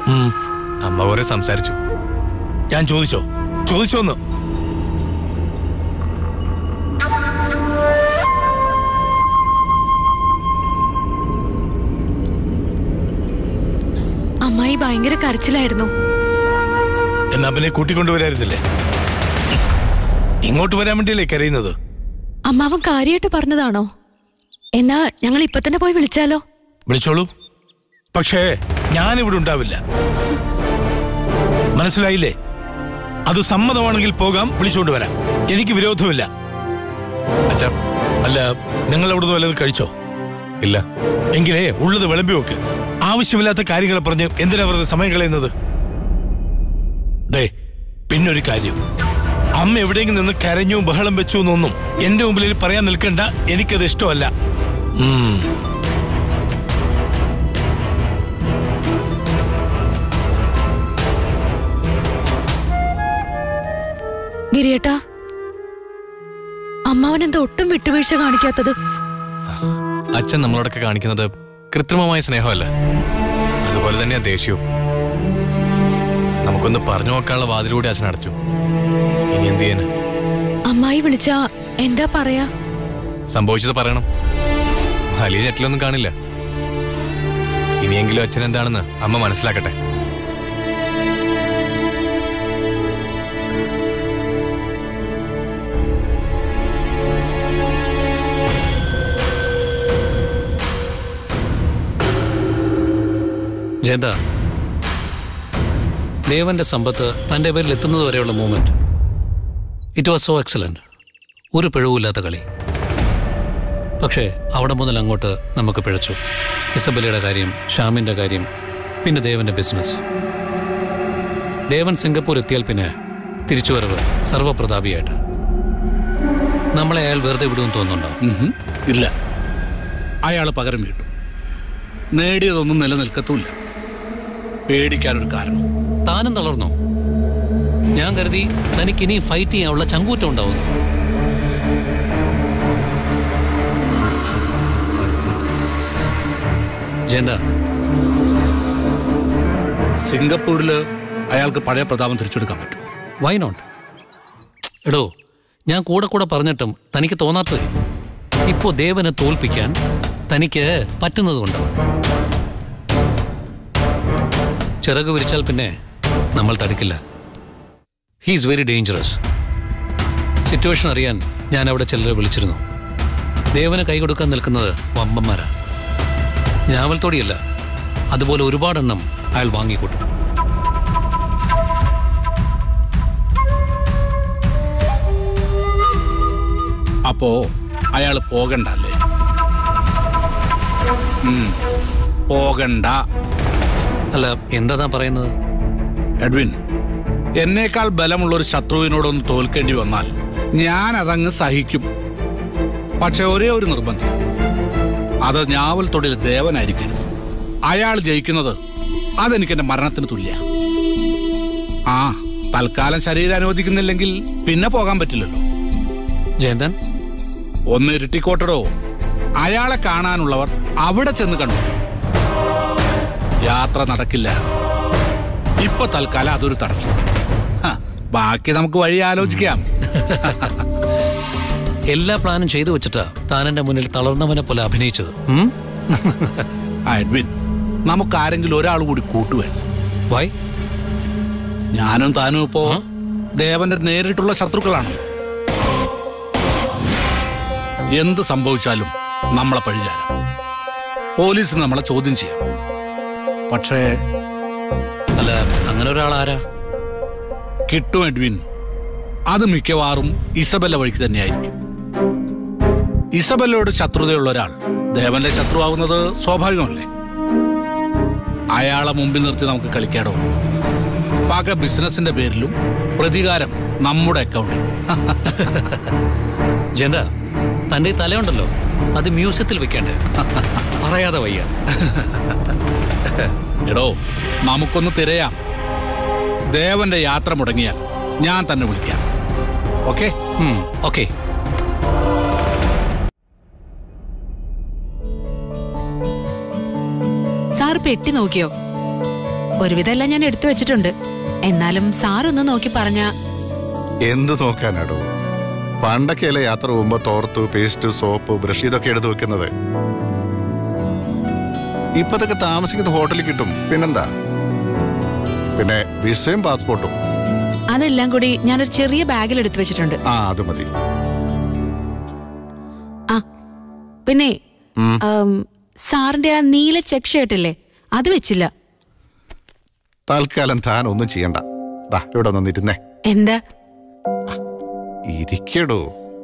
ഉം. അമ്മ കുറെ സംസാരിച്ചു ഞാൻ ചോദിച്ചോ ചോദിച്ചോന്ന് അമ്മായി ഭയങ്കര കരച്ചിലായിരുന്നു എന്നാ പിന്നെ കൂട്ടിക്കൊണ്ടുവരായിരുന്നില്ലേ ഇങ്ങോട്ട് വരാൻ വേണ്ടിയല്ലേ കരയുന്നത് അമ്മാവൻ കാര്യമായിട്ട് പറഞ്ഞതാണോ എന്നാ ഞങ്ങൾ ഇപ്പൊ തന്നെ പോയി വിളിച്ചാലോ വിളിച്ചോളൂ പക്ഷേ ഞാനിവിടെ ഉണ്ടാവില്ല മനസ്സിലായില്ലേ അത് സമ്മതമാണെങ്കിൽ പോകാം വിളിച്ചുകൊണ്ട് വരാം എനിക്ക് വിരോധമില്ല അച്ഛാ അല്ല നിങ്ങൾ അവിടുന്ന് വല്ലതും കഴിച്ചോ ഇല്ല എങ്കിലേ ഉള്ളത് വിളമ്പി വെക്ക് ആവശ്യമില്ലാത്ത കാര്യങ്ങളെ പറഞ്ഞ് എന്തിനാ വെറുതെ സമയം കളയുന്നത് ദേ പിന്നൊരു കാര്യം അമ്മ എവിടെയെങ്കിലും നിന്ന് കരഞ്ഞു ബഹളം വെച്ചു എന്നൊന്നും എന്റെ മുമ്പിൽ പറയാൻ നിൽക്കണ്ട എനിക്കത് ഇഷ്ടമല്ല ഉം. ഗിരിയേട്ടാ അമ്മാവൻ എന്താ ഒട്ടും വിട്ടുവീഴ്ച കാണിക്കാത്തത് അച്ഛൻ നമ്മളോടൊക്കെ കാണിക്കുന്നത് കൃത്രിമമായ സ്നേഹമല്ല അതുപോലെ തന്നെയാ ദേഷ്യവും നമുക്കൊന്ന് പറഞ്ഞു നോക്കാനുള്ള വാതിലൂടെ അച്ഛൻ അടച്ചു ഇനി എന്ത് ചെയ്യാന് അമ്മായി വിളിച്ചാ എന്താ പറയാ സംഭവിച്ചത് പറയണം വലിയ ഞെട്ടിലൊന്നും കാണില്ല ഇനിയെങ്കിലും അച്ഛൻ എന്താണെന്ന് അമ്മ മനസ്സിലാക്കട്ടെ ജയന്ത ദേവന്റെ സമ്പത്ത് തന്റെ പേരിൽ എത്തുന്നത് വരെയുള്ള movement it was so excellent ഒരു പിഴവുമില്ലാത്ത കളി പക്ഷേ അവിടെ മുതൽ അങ്ങോട്ട് നമുക്ക് പിഴച്ചു ഇസബലയുടെ കാര്യം ഷ്യാമിന്റെ കാര്യം പിന്നെ ദേവന്റെ ബിസിനസ് ദേവൻ സിംഗപ്പൂർ എത്തിയാൽ പിന്നെ തിരിച്ചുവരവ് സർവപ്രതാപിയായിട്ട് നമ്മളെ അയാൾ വെറുതെ വിടുമെന്ന് തോന്നുന്നുണ്ടോ ഉഹും. ഇല്ല അയാൾ പകരം വീട്ടും നേടിയതൊന്നും നിലനിൽക്കത്തുമില്ല പേടിക്കാനൊരു കാരണം താനും തളർന്നോ ഞാൻ കരുതി തനിക്ക് ഇനി ഫൈറ്റ് ചെയ്യാനുള്ള ചങ്കൂറ്റം ഉണ്ടാവുന്നു ജയന്ത സിംഗപ്പൂരില് അയാൾക്ക് പഴയ പ്രതാപം തിരിച്ചെടുക്കാൻ പറ്റും വൈ നോട്ട് എടോ ഞാൻ കൂടെ കൂടെ പറഞ്ഞിട്ടും തനിക്ക് തോന്നാത്തത് ഇപ്പോ ദേവനെ തോൽപ്പിക്കാൻ തനിക്ക് പറ്റുന്നതുകൊണ്ട് ചിറക് വിരിച്ചാൽ പിന്നെ നമ്മൾ തടുക്കില്ല ഹീസ് വെരി ഡേഞ്ചറസ് സിറ്റുവേഷൻ അറിയാൻ ഞാൻ അവിടെ ചിലരെ വിളിച്ചിരുന്നു ദേവന് കൈ കൊടുക്കാൻ നിൽക്കുന്നത് വമ്പന്മാരാ ഞാവൽത്തോടിയല്ല അതുപോലെ ഒരുപാടെണ്ണം അയാൾ വാങ്ങിക്കൂട്ടും അപ്പോ അയാൾ പോകണ്ട അല്ലേ ഉം. പോകണ്ട അല്ല എന്താ താൻ പറയുന്നത് എഡ്വിൻ എന്നേക്കാൾ ബലമുള്ള ഒരു ശത്രുവിനോടൊന്ന് തോൽക്കേണ്ടി വന്നാൽ ഞാൻ അതങ്ങ് സഹിക്കും പക്ഷെ ഒരേ ഒരു നിർബന്ധം അത് ഞാവൽ തൊടിൽ ദേവനായിരിക്കരുത് അയാൾ ജയിക്കുന്നത് അതെനിക്ക് എന്റെ മരണത്തിന് തുല്യ ആ തൽക്കാലം ശരീരം അനുവദിക്കുന്നില്ലെങ്കിൽ പിന്നെ പോകാൻ പറ്റില്ലല്ലോ ജയന്തൻ ഒന്ന് ഇരുട്ടിക്കോട്ടടോ അയാളെ കാണാനുള്ളവർ അവിടെ ചെന്ന് കണ്ടു യാത്ര നടക്കില്ല ഇപ്പൊ തൽക്കാലം അതൊരു തടസ്സം ഹ, ബാക്കി നമുക്ക് വഴി ആലോചിക്കാം എല്ലാ പ്ലാനും ചെയ്തു വെച്ചിട്ടാ താൻ എന്റെ മുന്നിൽ തളർന്നവനെ പോലെ അഭിനയിച്ചത് ഉം? ആ, എഡ്വിൻ നമുക്ക് ആരെങ്കിലും ഒരാൾ കൂടി കൂട്ടുവേണം വൈ ഞാനും താനും ഇപ്പോ ദേവന്റെ നേരിട്ടുള്ള ശത്രുക്കളാണല്ലോ എന്ത് സംഭവിച്ചാലും നമ്മളെ പഴിചാരം പോലീസ് നമ്മളെ ചോദ്യം ചെയ്യാം പക്ഷേ അല്ല അങ്ങനെ ഒരാൾ ആരാ കിട്ടും എഡ്വിൻ അത് മിക്കവാറും ഇസബല്ല വഴിക്ക് തന്നെയായിരിക്കും ഇസബല്ലയോട് ശത്രുതയുള്ള ഒരാൾ ദേവന്റെ ശത്രുവാകുന്നത് സ്വാഭാവികമല്ലേ അയാളെ മുമ്പിൽ നിർത്തി നമുക്ക് കളിക്കാടോ പക ബിസിനസിന്റെ പേരിലും പ്രതികാരം നമ്മുടെ അക്കൗണ്ടിൽ ജയന്ത തന്റെ ഈ തലയുണ്ടല്ലോ അത് മ്യൂസിയത്തിൽ വെക്കണ്ടേ പറയാതെ വയ്യ എടോ നമുക്കൊന്ന് തിരയാം ദേവന്റെ യാത്ര മുടങ്ങിയാൽ ഞാൻ തന്നെ വിളിക്കാം ഓക്കെ ഓക്കെ സാർ പെട്ടി നോക്കിയോ ഒരുവിധമെല്ലാം ഞാൻ എടുത്തു വെച്ചിട്ടുണ്ട് എന്നാലും സാറൊന്ന് നോക്കി പറഞ്ഞ എന്ത് നോക്കാനാടോ പണ്ടൊക്കെയല്ലേ യാത്ര പോകുമ്പോ തോർത്ത് പേസ്റ്റ് സോപ്പ് ബ്രഷ് ഇതൊക്കെ എടുത്ത് വെക്കുന്നത് ഇപ്പതൊക്കെ താമസിക്കുന്ന ഹോട്ടലിൽ കിട്ടും പിന്നെന്താ പിന്നെ വിസയും പാസ്പോർട്ടും അതെല്ലാം കൂടി ഞാനൊരു ചെറിയ ബാഗിൽ എടുത്തു വെച്ചിട്ടുണ്ട് ആ അത് മതി ആ പിന്നെ ആം, സാറിന്റെ ആ നീല ചെക്ക് ഷർട്ടില്ലേ അത് വെച്ചില്ല തൽക്കാലം താൻ ഒന്നും ചെയ്യണ്ട ദാ ഇവിടെ ഒന്നിരുന്നേ എന്താ ഇരിക്കടോ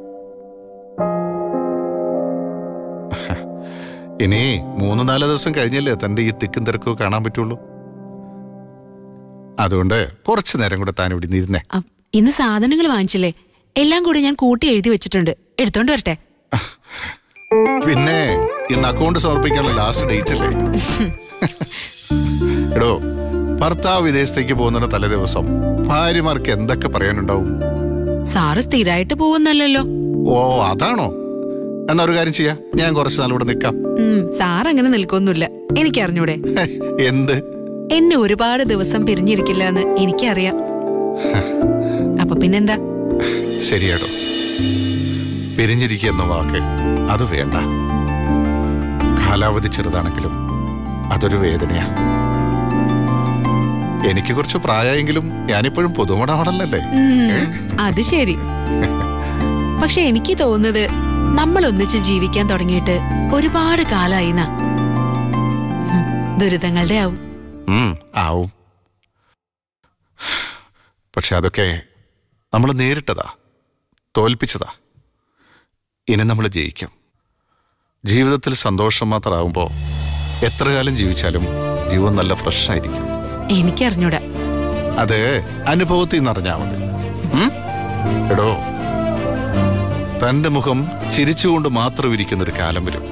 ഇനി മൂന്ന് നാല് ദിവസം കഴിഞ്ഞല്ലേ തന്റെ ഈ തിക്കും തിരക്കും കാണാൻ പറ്റുള്ളൂ അതുകൊണ്ട് കുറച്ചു നേരം കൂടെ താൻ ഇവിടെ ഇരുന്നേ ആ, ഇന്ന് സാധനങ്ങൾ വാങ്ങിച്ചില്ലേ എല്ലാം കൂടി ഞാൻ കൂട്ടി എഴുതി വെച്ചിട്ടുണ്ട് എടുത്തോണ്ട് വരട്ടെ പിന്നെ ഇന്ന് അക്കൗണ്ട് സമർപ്പിക്കാനുള്ള ലാസ്റ്റ് ഡേറ്റ് അല്ലേ എടോ ഭർത്താവ് വിദേശത്തേക്ക് പോകുന്നതിന് തലേ ദിവസം ഭാര്യമാർക്ക് എന്തൊക്കെ പറയാനുണ്ടാവും സാറ് സ്ഥിരമായിട്ട് പോകുന്നല്ലോ ഓ അതാണോ എന്നാ ഒരു കാര്യം ചെയ്യാ ഞാൻ കുറച്ച് നാൾ ഇവിടെ നിൽക്കാം ഉം സാർ അങ്ങനെ നിൽക്കൊന്നുമില്ല എനിക്കറിഞ്ഞൂടെ ഹെ, എന്ത് എന്നെ ഒരുപാട് ദിവസം പിരിഞ്ഞിരിക്കില്ല എന്ന് എനിക്കറിയാം അപ്പൊ പിന്നെന്താ ശരിയാടോ പിരിഞ്ഞിരിക്കുക എന്ന വാക്ക് അത് വേണ്ട കാലാവധി ചെറുതാണെങ്കിലും അതൊരു വേദനയാ എനിക്ക് കുറച്ച് പ്രായമെങ്കിലും ഞാനിപ്പോഴും പുതുമടമാണല്ലേ ഉം, അത് ശരി പക്ഷെ എനിക്ക് തോന്നുന്നത് നമ്മൾ ഒന്നിച്ച് ജീവിക്കാൻ തുടങ്ങിയിട്ട് ഒരുപാട് കാലായി എന്നാ ഉം, ദുരിതങ്ങളുടെ ആവും ഉം, ആവും പക്ഷെ അതൊക്കെ നമ്മൾ നേരിട്ടതാ തോൽപ്പിച്ചതാ ഇനി നമ്മൾ ജയിക്കും ജീവിതത്തിൽ സന്തോഷം മാത്രമാകുമ്പോൾ എത്ര കാലം ജീവിച്ചാലും ജീവൻ നല്ല ഫ്രഷ് ആയിരിക്കും എനിക്കറിഞ്ഞൂടാ അത് അനുഭവത്തിൽ നിന്ന് അറിഞ്ഞാൽ മതി ഉം? എടോ തന്റെ മുഖം ചിരിച്ചുകൊണ്ട് മാത്രം ഇരിക്കുന്ന ഒരു കാലം വരും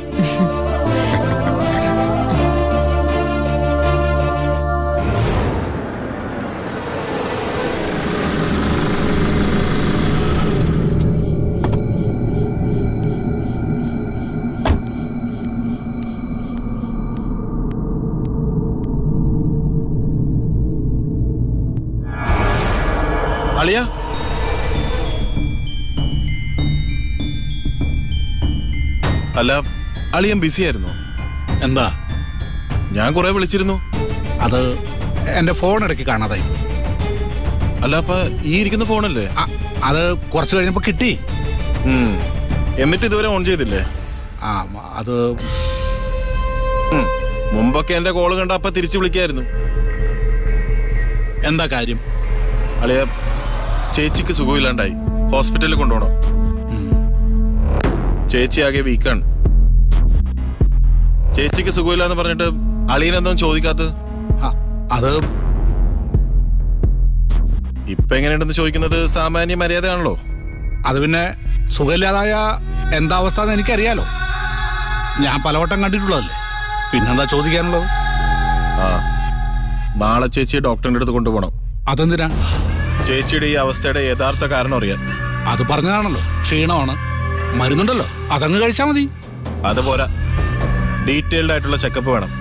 അളിയ അല്ല അളിയൻ ബിസി ആയിരുന്നു എന്താ ഞാൻ കുറെ വിളിച്ചിരുന്നു അത് എന്റെ ഫോൺ ഇടയ്ക്ക് കാണാതായി പോയി. അല്ല അപ്പൊ ഈ ഇരിക്കുന്ന ഫോണല്ലേ ആ, അത് കുറച്ച് കഴിഞ്ഞപ്പോ കിട്ടി ഉം. എന്നിട്ട് ഇതുവരെ ഓൺ ചെയ്തില്ലേ ആ അത് ഉം. മുമ്പൊക്കെ എന്റെ കോള് കണ്ട അപ്പൊ തിരിച്ചു വിളിക്കായിരുന്നു എന്താ കാര്യം അളിയ ചേച്ചിക്ക് സുഖമില്ലാണ്ടായി ഹോസ്പിറ്റലിൽ കൊണ്ടുപോകണം ചേച്ചി ആകെ വീക്കാണ് ചേച്ചിക്ക് സുഖമില്ലാന്ന് പറഞ്ഞിട്ട് അളിയനെന്തും ചോദിക്കാത്തത് ആ, അത് ഇപ്പൊ എങ്ങനെയുണ്ടെന്ന് ചോദിക്കുന്നത് സാമാന്യ മര്യാദയാണല്ലോ അത് പിന്നെ സുഖമില്ലാതായ എന്താ അവസ്ഥ എന്ന് എനിക്കറിയാലോ ഞാൻ പലവട്ടം കണ്ടിട്ടുള്ളതല്ലേ പിന്നെന്താ ചോദിക്കാനുള്ളത് ആ നാളെ ചേച്ചിയെ ഡോക്ടറിന്റെ അടുത്ത് കൊണ്ടുപോകണം അതെന്തിനാ ചേച്ചിയുടെ ഈ അവസ്ഥയുടെ യഥാർത്ഥ കാരണം അറിയാൻ അത് പറഞ്ഞതാണല്ലോ ക്ഷീണമാണ് മരുന്നുണ്ടല്ലോ അതങ്ങ് കഴിച്ചാൽ മതി അതുപോരാ ഡീറ്റെയിൽഡ് ആയിട്ടുള്ള ചെക്കപ്പ് വേണം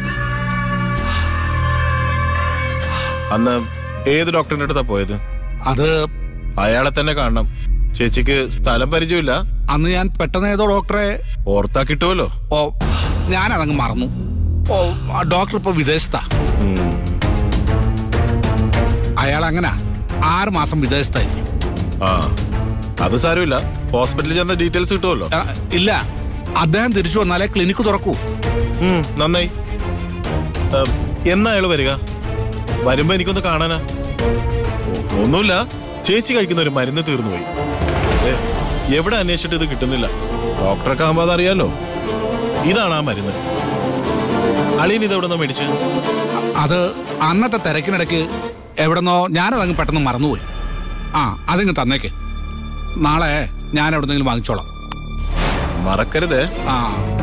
അന്ന് ഏത് ഡോക്ടറിന്റെ അടുത്താ പോയത് അത് അയാളെ തന്നെ കാണണം ചേച്ചിക്ക് സ്ഥലം പരിചയമില്ല അന്ന് ഞാൻ പെട്ടെന്ന് ഏതോ ഡോക്ടറെ ഓർത്താ കിട്ടുമല്ലോ ഓ ഞാനതങ്ങ് മറന്നു ഓ ആ ഡോക്ടർ ഇപ്പൊ വിദേശത്താ അയാൾ അങ്ങനെ ആറ് മാസം വിദേശത്തായിരിക്കും ആ അത് സാരമില്ല ഹോസ്പിറ്റലിൽ ചെന്ന ഡീറ്റെയിൽസ് കിട്ടുമല്ലോ ആ, ഇല്ല അദ്ദേഹം തിരിച്ചു വന്നാലേ ക്ലിനിക്ക് തുറക്കൂ ഉം, നന്നായി ഏ, എന്നാ അയാള് വരിക വരുമ്പോ എനിക്കൊന്ന് കാണാനാ ഒ- ഒന്നുമില്ല ചേച്ചി കഴിക്കുന്ന ഒരു മരുന്ന് തീർന്നുപോയി ഏ, എവിടെ അന്വേഷിച്ചിട്ട് ഇത് കിട്ടുന്നില്ല ഡോക്ടറൊക്കെ ആകുമ്പോ അതറിയാലോ ഇതാണ് ആ മരുന്ന് അളിയൻ ഇത് എവിടെ നിന്നാ മേടിച്ച് അ- അത് അന്നത്തെ തിരക്കിനിടയ്ക്ക് എവിടെന്നോ ഞാനതങ്ങ് പെട്ടെന്ന് മറന്നുപോയി ആ അതിങ്ങ് തന്നേക്ക് നാളെ ഞാൻ എവിടെന്നെങ്കിലും വാങ്ങിച്ചോളാം മറക്കരുതേ ആ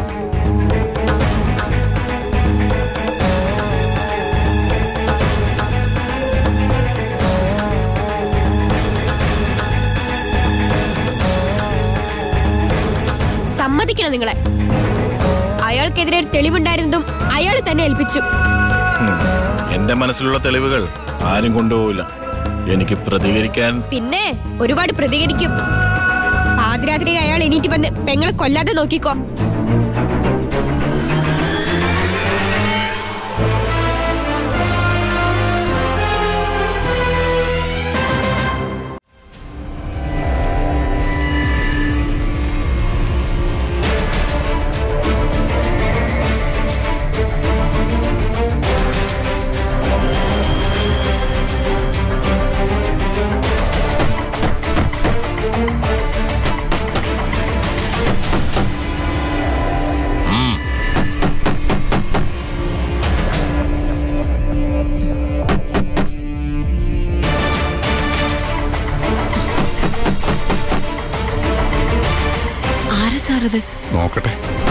സമ്മതിക്കണം നിങ്ങളെ അയാൾക്കെതിരെ ഒരു തെളിവുണ്ടായിരുന്നതും അയാൾ തന്നെ ഏൽപ്പിച്ചു എന്റെ മനസ്സിലുള്ള തെളിവുകൾ ആരും കൊണ്ടുപോകില്ല എനിക്ക് പ്രതികരിക്കാൻ പിന്നെ ഒരുപാട് പ്രതികരിക്കും പാതിരാത്രി അയാൾ എണീറ്റ് വന്ന് പെങ്ങളെ കൊല്ലാതെ നോക്കിക്കോ ആരാ സാറത് നോക്കട്ടെ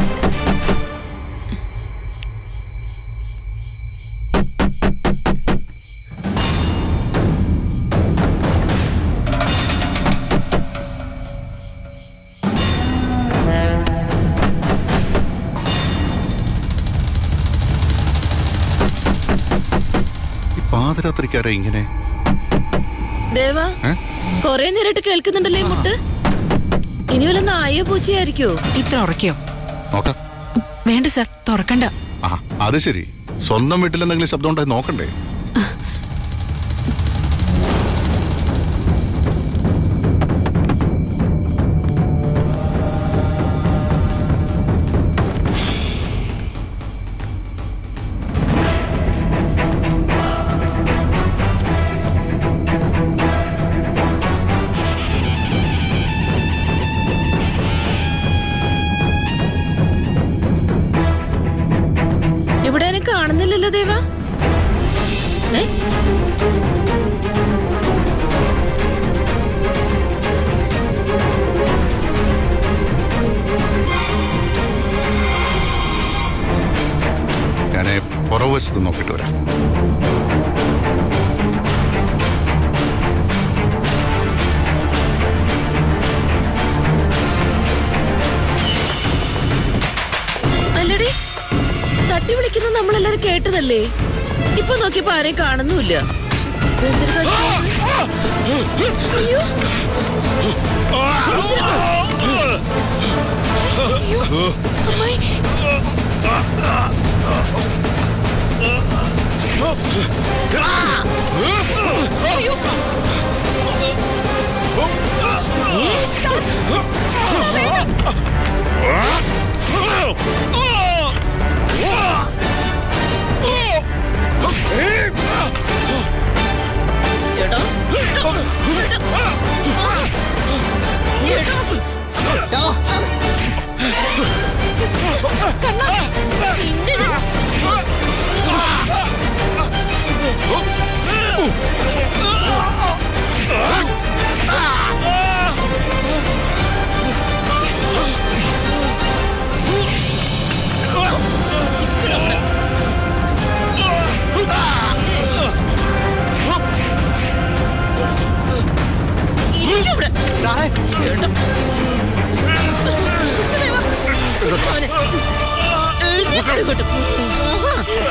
ഈ പാതിരാത്രിക്കാരാ ഇങ്ങനെ ദേവ ഏ? കൊറേ നേരിട്ട് കേൾക്കുന്നുണ്ടല്ലേ ഈ മുട്ട് ഇനി വല്ല നായോ പൂച്ചയായിരിക്കോ ഇത്ര ഉറക്കിയോ നോക്കാം വേണ്ട സാർ തുറക്കണ്ട ആ അത് ശരി സ്വന്തം വീട്ടിൽ എന്തെങ്കിലും ശബ്ദം ഉണ്ടായി നോക്കണ്ടേ ഇവിടെ എന്നെ കാണുന്നില്ലല്ലോ ദേവ ഏ? ഞാൻ പുറവശത്ത് നോക്കിയിട്ട് വരാം അല്ലടി തട്ടി വിളിക്കുന്ന നമ്മളെല്ലാരും കേട്ടതല്ലേ ഇപ്പൊ നോക്കിയപ്പോ ആരെയും കാണുന്നുമില്ല എന്തൊരു കഷ്ടം. അയ്യോ അയ്യോ, അമ്മായി. അയ്യോ. എടാ, എടാ. കണ്ണാ, നിന്നെ ഞാൻ- ഇരിക്ക് ഇവിടെ. എടാ. പിടിച്ച് ദേ വാ. അവനെ. എഴുന്നേൽക്ക് ഇങ്ങോട്ട്. ആഹാ.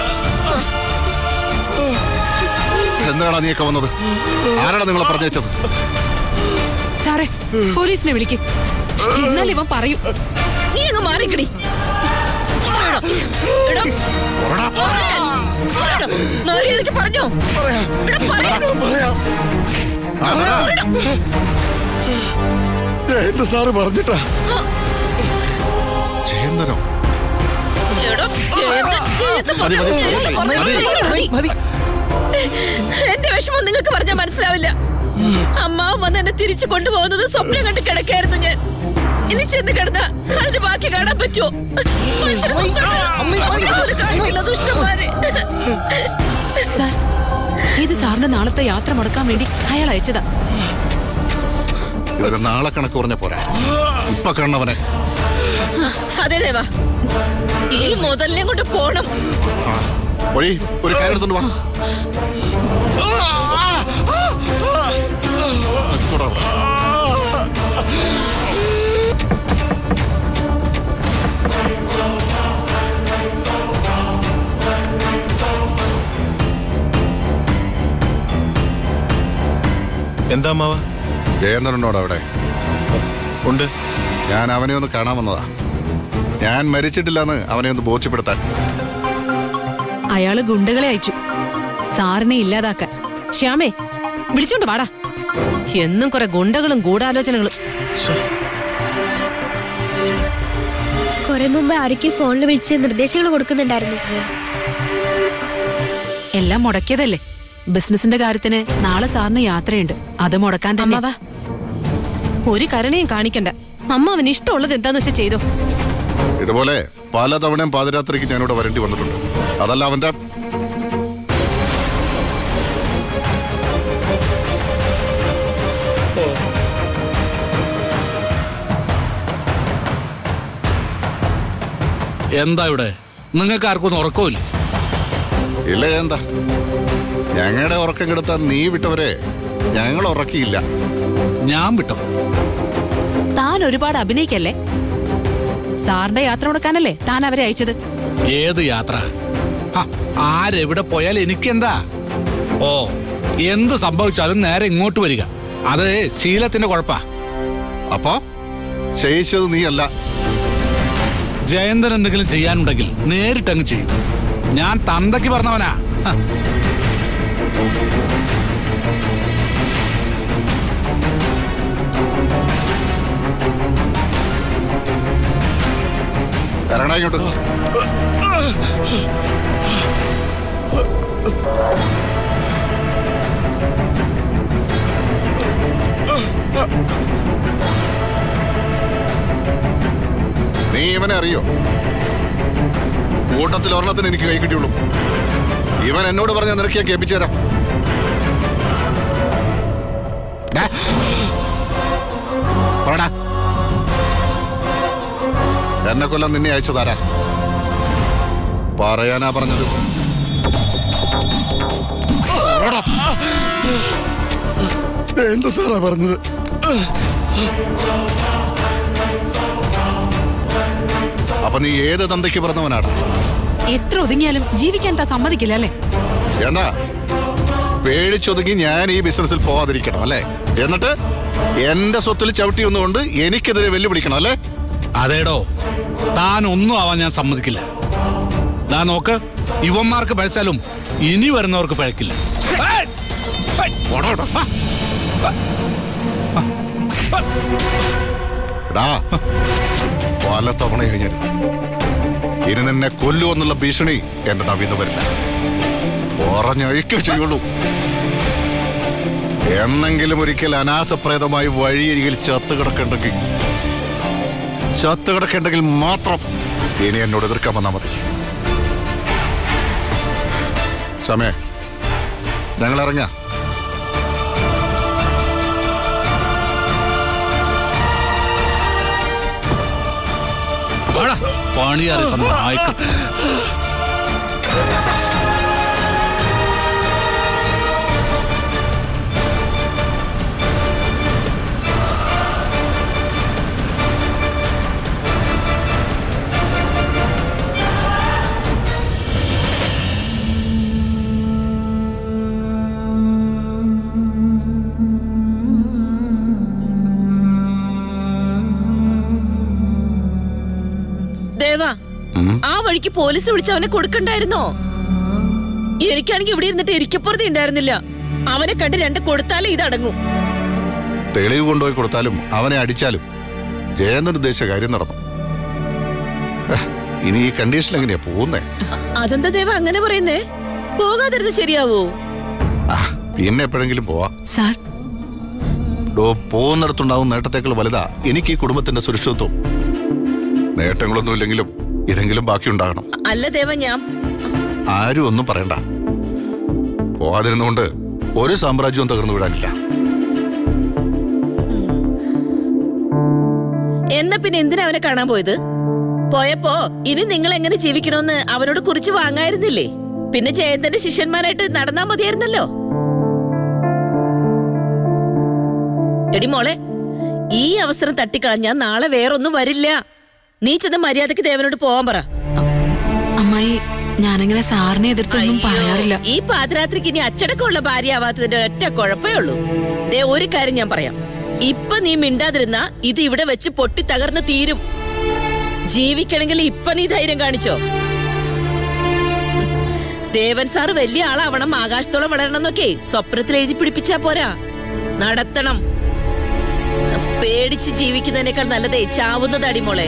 എന്താണ് നീയൊക്കെ വന്നത് ആരാണ് നിങ്ങളെ പറഞ്ഞയച്ചത് സാറേ പോലീസിനെ വിളിക്ക് എന്നാൽ ഇവൻ പറയും നീ അങ്ങ് മാറിക്കടി പറയടാ. എടാ, ഒറടാ. പറയാൻ. പറയടാ. മര്യാദയ്ക്ക് പറഞ്ഞോ എടാ, പറയാൻ. ആ, പറ. എന്റെ സാറ് പറഞ്ഞിട്ടാ ജയന്തനോ എടാ, ജയന്ത- ജയന്ത മതി, മതി, ജയന്ത മതി, പറഞ്ഞത് മതി. ചെയ്യണം നീ. എന്റെ വിഷമം നിങ്ങൾക്ക് പറഞ്ഞാൽ മനസ്സിലാവില്ല അമ്മാവൻ വന്ന് എന്നെ തിരിച്ചു കൊണ്ടുപോകുന്നത് സ്വപ്നം കണ്ട് കിടക്കായിരുന്നു ഞാൻ ഇനി ചെന്ന് കിടന്ന അതിന് ബാക്കി കാണാൻ പറ്റുമോ മനുഷ്യരെ സ്വസ്ഥമായിട്ട് ഒരു കാര്യമില്ല, ദുഷ്ടന്മാര്. സാർ ഇത് സാറിന്റെ നാളത്തെ യാത്ര മുടക്കാൻ വേണ്ടി അയാൾ അയച്ചതാ ഇതൊക്കെ നാളെ കണക്ക് പറഞ്ഞ പോരാ ഇപ്പൊ കണ്ണവനെ അതെ ദേവാ ഈ മുതലിനെ കൊണ്ട് പോണം ആ വഴി ഒരു കാര്യം എടുത്തോണ്ട് വാ തുടർ. എന്താ അമ്മാവ ജയേന്ദ്രനോട് അവിടെ ഉണ്ട് ഞാൻ അവനെ ഒന്ന് കാണാൻ വന്നതാ ഞാൻ മരിച്ചിട്ടില്ലെന്ന് അവനെ ഒന്ന് ബോധ്യപ്പെടുത്താൻ അയാള് ഗുണ്ടകളെ അയച്ചു സാറിനെ ഇല്ലാതാക്കാൻ ശ്യാമേ വിളിച്ചോണ്ട് വാടാ എന്നും കുറെ ഗുണ്ടകളും ഗൂഢാലോചനകളും കുറെ മുമ്പ് ആരൊക്കെ ഫോണിൽ വിളിച്ച് നിർദ്ദേശങ്ങൾ കൊടുക്കുന്നുണ്ടായിരുന്നു എല്ലാം മുടക്കിയതല്ലേ ബിസിനസിന്റെ കാര്യത്തിന് നാളെ സാറിന് യാത്രയുണ്ട് അത് മുടക്കാൻ തന്നെ അമ്മാവാ ഒരു കരുണയും കാണിക്കണ്ട അമ്മ അവന് ഇഷ്ടമുള്ളത് എന്താന്ന് വെച്ചാൽ ചെയ്തോ ഇതുപോലെ പലതവണയും പാതിരാത്രിക്ക് ഞാനിവിടെ വരേണ്ടി വന്നിട്ടുണ്ട് അതല്ല അവന്റെ എന്താ ഇവിടെ നിങ്ങൾക്ക് ആർക്കൊന്നും ഉറക്കമില്ലേ ഇല്ല എന്താ ഞങ്ങളുടെ ഉറക്കം കെടുത്താൻ നീ വിട്ടവരെ ഞങ്ങൾ ഉറക്കിയില്ല ഞാൻ വിട്ടവർ താൻ ഒരുപാട് അഭിനയിക്കല്ലേ സാറിന്റെ യാത്ര മുടക്കാനല്ലേ താൻ അവരെ അയച്ചത് ഏത് യാത്ര ഹ, ആരെവിടെ പോയാൽ എനിക്കെന്താ ഓ എന്ത് സംഭവിച്ചാലും നേരെ ഇങ്ങോട്ട് വരിക അത് ശീലത്തിന്റെ കുഴപ്പാ അപ്പോ ചെയ്യിച്ചത് നീയല്ല ജയന്തൻ എന്തെങ്കിലും ചെയ്യാനുണ്ടെങ്കിൽ നേരിട്ടങ്ങ് ചെയ്യും ഞാൻ തന്തയ്ക്ക് പറഞ്ഞവനാ ഹ, വരണ ഇങ്ങോട്ട് നീ ഇവനെ അറിയോ കൂട്ടത്തിൽ ഒരെണ്ണത്തിന് എനിക്ക് കൈ കിട്ടിയുള്ളൂ ഇവൻ എന്നോട് പറഞ്ഞ നിനക്ക് ഞാൻ കേൾപ്പിച്ചു തരാം ഡാ. പറടാ എന്നെ കൊല്ലം നിന്നെ അയച്ചു തരാ പറയാനാ പറഞ്ഞത് എന്താ സാറാ പറഞ്ഞത് അപ്പൊ നീ ഏത് തന്തയ്ക്ക് പറഞ്ഞവനാണ് എത്ര ഒതുങ്ങിയാലും ജീവിക്കാൻ താ സമ്മതിക്കില്ല അല്ലേ എന്താ പേടിച്ചൊതുങ്ങി ഞാൻ ഈ ബിസിനസ്സിൽ പോവാതിരിക്കണം അല്ലേ എന്നിട്ട് എന്റെ സ്വത്തിൽ ചവിട്ടി ഒന്നുകൊണ്ട് എനിക്കെതിരെ വെല്ലുവിളിക്കണം അല്ലേ അതേടോ താൻ ഒന്നും ആവാൻ ഞാൻ സമ്മതിക്കില്ല ദാ നോക്ക് ഇവന്മാർക്ക് പഴച്ചാലും ഇനി വരുന്നവർക്ക് പഴക്കില്ല ഏയ്! ഏയ്! പോടോ, പോടോ. ആ, എടാ പല തവണ കഴിഞ്ഞാൽ ഇനി നിന്നെ കൊല്ലുമെന്നുള്ള ഭീഷണി എന്റെ നവീന്ന് വരില്ല പറഞ്ഞഴിക്കേ ചെയ്യുള്ളൂ എന്നെങ്കിലും ഒരിക്കൽ അനാഥപ്രേതമായി വഴിയരികിൽ ചത്തു കിടക്കണ്ടെങ്കിൽ ചത്തു കിടക്കണ്ടെങ്കിൽ മാത്രം ഇനി എന്നോട് എതിർക്കാൻ വന്നാൽ മതി സമയ ഞങ്ങൾ ഇറങ്ങാം വാടാ, പണിയാറി തന്ന നായ്ക്കൾ. ദേവാ ആ വഴിക്ക് പോലീസ് വിളിച്ച് അവനെ കൊടുക്കണ്ടായിരുന്നോ എനിക്കാണെങ്കിൽ ഇവിടെ ഇരുന്നിട്ട് ഇരിക്കപ്പുറത്ത് ഉണ്ടായിരുന്നില്ല അവനെ കണ്ട് രണ്ട് കൊടുത്താലേ ഇതടങ്ങും തെളിവ് കൊണ്ടുപോയി കൊടുത്താലും അവനെ അടിച്ചാലും ജയന്തൻ ഉദ്ദേശിച്ച കാര്യം നടന്നു ഹ്, ഇനി ഈ കണ്ടീഷൻ എങ്ങനെയാ പോകുന്നേ അതെന്താ ദേവ അങ്ങനെ പറയുന്നേ പോകാതിരുന്ന് ശരിയാവോ ആ, പിന്നെ എപ്പോഴെങ്കിലും പോവാ സാർ ഡോ പോകുന്നിടത്തുണ്ടാവും നേട്ടത്തേക്കാൾ വലുതാ എനിക്ക് ഈ കുടുംബത്തിന്റെ സുരക്ഷിതത്വം നേട്ടങ്ങളൊന്നും ഇല്ലെങ്കിലും ഇതെങ്കിലും ബാക്കിയുണ്ടാകണം അല്ല ദേവ ഞാൻ ആരും ഒന്നും പറയണ്ട പോകാതിരുന്നുകൊണ്ട് ഒരു സാമ്രാജ്യവും തകർന്നു വിടാനില്ല എന്നാ പിന്നെ എന്തിനാ അവനെ കാണാൻ പോയത് പോയപ്പോ ഇനി നിങ്ങൾ എങ്ങനെ ജീവിക്കണമെന്ന് അവനോട് കുറിച്ച് വാങ്ങായിരുന്നില്ലേ പിന്നെ ജയന്തന്റെ ശിഷ്യന്മാരായിട്ട് നടന്നാ മതിയായിരുന്നല്ലോ എടി മോളെ ഈ അവസരം തട്ടിക്കളഞ്ഞാ നാളെ വേറൊന്നും വരില്ല നീ ചെന്ന് മര്യാദക്ക് ദേവനോട് പോവാൻ പറ അമ്മായി ഞാനങ്ങനെ സാറിനെ എതിർത്തൊന്നും അയ്യോ, പറയാറില്ല ഈ പാതിരാത്രിക്ക് ഇനി അച്ചടക്കമുള്ള ഭാര്യ ആവാത്തതിന്റെ ഒറ്റ കുഴപ്പമേ ഉള്ളൂ ദേ ഒരു കാര്യം ഞാൻ പറയാം ഇപ്പൊ നീ മിണ്ടാതിരുന്ന ഇത് ഇവിടെ വെച്ച് പൊട്ടി തകർന്ന് തീരും ജീവിക്കണമെങ്കിൽ ഇപ്പൊ നീ ധൈര്യം കാണിച്ചോ ദേവൻ സാർ വലിയ ആളാവണം ആകാശത്തോളം വളരണം എന്നൊക്കെ സ്വപ്നത്തിൽ എഴുതി പിടിപ്പിച്ചാ പോരാ നടത്തണം പേടിച്ച് ജീവിക്കുന്നതിനേക്കാൾ നല്ലതേ ചാവുന്നത് അടിമോളെ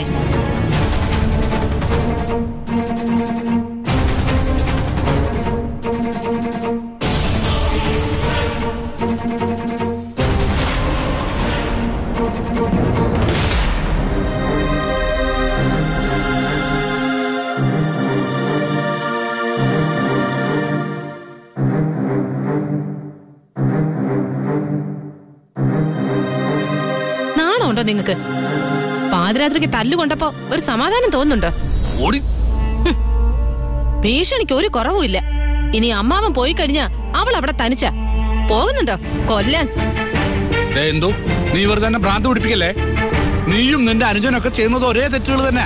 നാണമുണ്ടോ നിങ്ങക്ക് പാതിരാത്രിക്ക് തല്ലുകൊണ്ടപ്പോ ഒരു സമാധാനം തോന്നുന്നുണ്ടോ ഓടി ഭീഷണിക്ക് ഒരു കുറവുമില്ല ഇനി അമ്മാവൻ പോയി കഴിഞ്ഞാ അവൾ അവിടെ തനിച്ച പോകുന്നുണ്ടോ കൊല്ലാൻ ദേ എന്തോ നീ വെറുതെ തന്നെ ഭ്രാന്ത് പിടിപ്പിക്കല്ലേ നീയും നിന്റെ അനുജനൊക്കെ ചെയ്യുന്നത് ഒരേ തെറ്റുകൾ തന്നെ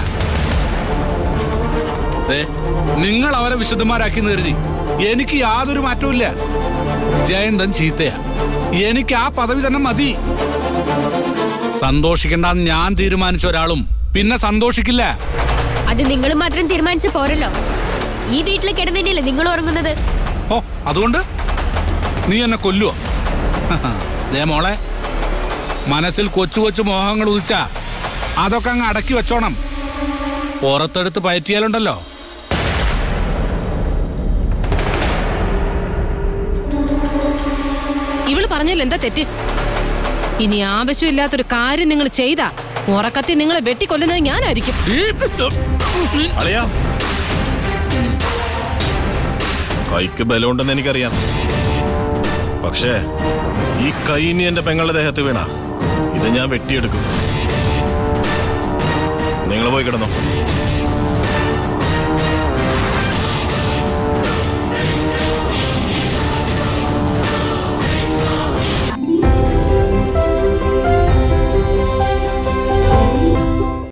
ദേ നിങ്ങൾ അവരെ വിശുദ്ധന്മാരാക്കി കരുതി എനിക്ക് യാതൊരു മാറ്റവും ജയന്തൻ ചീത്തയാ എനിക്ക് ആ പദവി തന്നെ മതി സന്തോഷിക്കണ്ടെന്ന് ഞാൻ തീരുമാനിച്ച ഒരാളും പിന്നെ സന്തോഷിക്കില്ല അത് നിങ്ങൾ മാത്രം തീരുമാനിച്ച പോരല്ലോ ഈ വീട്ടിൽ കിടന്നല്ലേ നിങ്ങൾ ഉറങ്ങുന്നത് ഓ അതുകൊണ്ട് നീ എന്നെ കൊല്ലുവോ ദേ മോളെ മനസ്സിൽ കൊച്ചു കൊച്ചു മോഹങ്ങൾ ഉദിച്ച അതൊക്കെ അങ്ങ് അടക്കി വെച്ചോണം പുറത്തെടുത്ത് പയറ്റിയാലുണ്ടല്ലോ ഇവള് പറഞ്ഞാൽ എന്താ തെറ്റ് ഇനി ആവശ്യമില്ലാത്തൊരു കാര്യം നിങ്ങൾ ചെയ്താ ഉറക്കത്തിൽ നിങ്ങളെ വെട്ടിക്കൊല്ലുന്നത് ഞാനായിരിക്കും അളിയാ കൈക്ക് ബലമുണ്ടെന്ന് എനിക്കറിയാം പക്ഷേ ഈ കൈ ഇനി എന്റെ പെങ്ങളുടെ ദേഹത്ത് വീണ ഇത് ഞാൻ വെട്ടിയെടുക്കും നിങ്ങൾ പോയി കിടന്നോ